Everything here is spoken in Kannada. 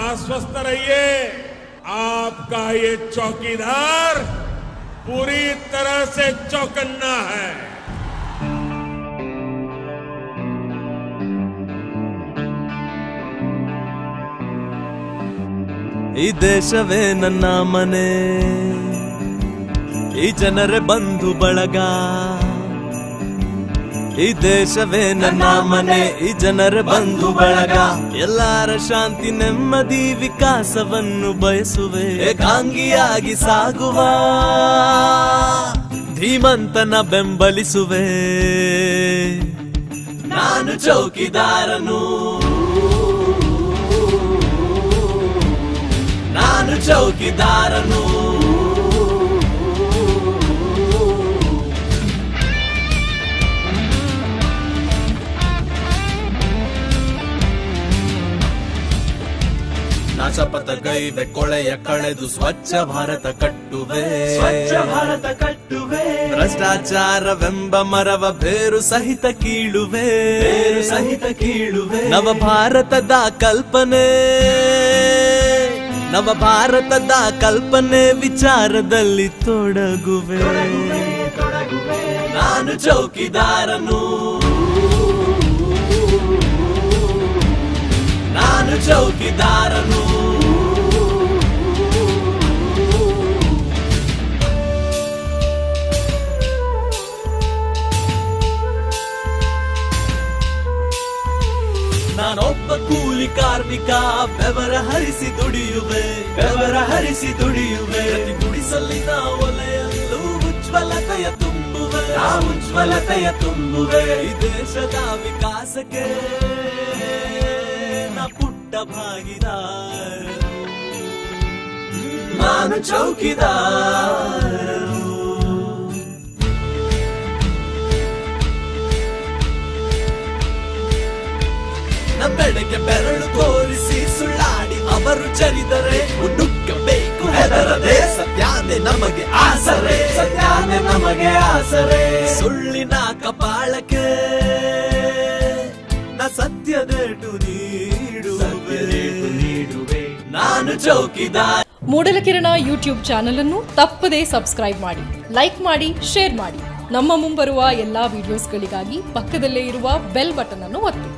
आश्वस्त रहिए आपका ये चौकीदार पूरी तरह से चौकन्ना है ಈ ದೇಶವೇ ನನ್ನ ಮನೆ ಈ ಜನರೇ ಬಂಧು ಬಳಗ ಈ ದೇಶವೇ ನನ್ನ ಮನೆ ಈ ಜನರ ಬಂಧು ಬಳಗ ಎಲ್ಲರ ಶಾಂತಿ ನೆಮ್ಮದಿ ವಿಕಾಸವನ್ನು ಬಯಸುವೆ ಏಕಾಂಗಿಯಾಗಿ ಸಾಗುವ ಧೀಮಂತನ ಬೆಂಬಲಿಸುವೆ ನಾನು ಚೌಕಿದಾರನು ನಾನು ಚೌಕಿದಾರನು ನಾ ಶಪಥ ಗೈವೆ ಕೊಳೆಯ ಕಳೆದು ಸ್ವಚ್ಛ ಭಾರತ ಕಟ್ಟುವೆ ಸ್ವಚ್ಛ ಭಾರತ ಕಟ್ಟುವೆ ಭ್ರಷ್ಟಾಚಾರವೆಂಬ ಮರವ ಬೇರು ಸಹಿತ ಕೀಳುವೆ ಬೇರು ಸಹಿತ ಕೀಳುವೆ ನವ ಭಾರತದ ಕಲ್ಪನೆ ನವ ಭಾರತದ ಕಲ್ಪನೆ ವಿಚಾರದಲ್ಲಿ ತೊಡಗುವೆ ನಾನು ಚೌಕಿದಾರನು ನಾನು ಚೌಕಿದಾರನು ನಾನೊಬ್ಬ ಕೂಲಿ ಕಾರ್ಮಿಕ ಬೆವರ ಹರಿಸಿ ದುಡಿಯುವೆ ಬೆವರ ಹರಿಸಿ ದುಡಿಯುವೆ ಪ್ರತಿ ಗುಡಿಸಲಿನ ಒಲೆಯಲ್ಲೂ ಉಜ್ವಲತೆಯ ತುಂಬುವೆ ಆ ಉಜ್ವಲತೆಯ ತುಂಬುವೆ ಈ ದೇಶದ ವಿಕಾಸಕ್ಕೆ ನಾ ಪುಟ್ಟ ಭಾಗಿದಾರ ನಾನು ಚೌಕಿದಾರನು ನಮ್ಮೆಡೆಗೆ ಬೆರಳು ತೋರಿಸಿ ಸುಳ್ಳಾಡಿ ಅವರು ಚರಿದರೆ ಹುಡುಕಬೇಕು ಹೆದರದೆ ಸತ್ಯಾನೆ ನಮಗೆ ಆಸರೆ ಸತ್ಯಾನೆ ನಮಗೆ ಆಸರೆ ಸುಳ್ಳಿನ ಕಪಾಳಕ್ಕೆ ನ ಸತ್ಯದೇಟು ನೀಡುವೆ ನಾನು ಚೌಕಿದಾರ ಮೂಡಲಕಿರಣ ಯೂಟ್ಯೂಬ್ ಚಾನಲ್ ಅನ್ನು ತಪ್ಪದೇ ಸಬ್ಸ್ಕ್ರೈಬ್ ಮಾಡಿ ಲೈಕ್ ಮಾಡಿ ಶೇರ್ ಮಾಡಿ ನಮ್ಮ ಮುಂಬರುವ ಎಲ್ಲಾ ವಿಡಿಯೋಸ್ಗಳಿಗಾಗಿ ಪಕ್ಕದಲ್ಲೇ ಇರುವ ಬೆಲ್ ಬಟನ್ ಅನ್ನು ಒತ್ತಿ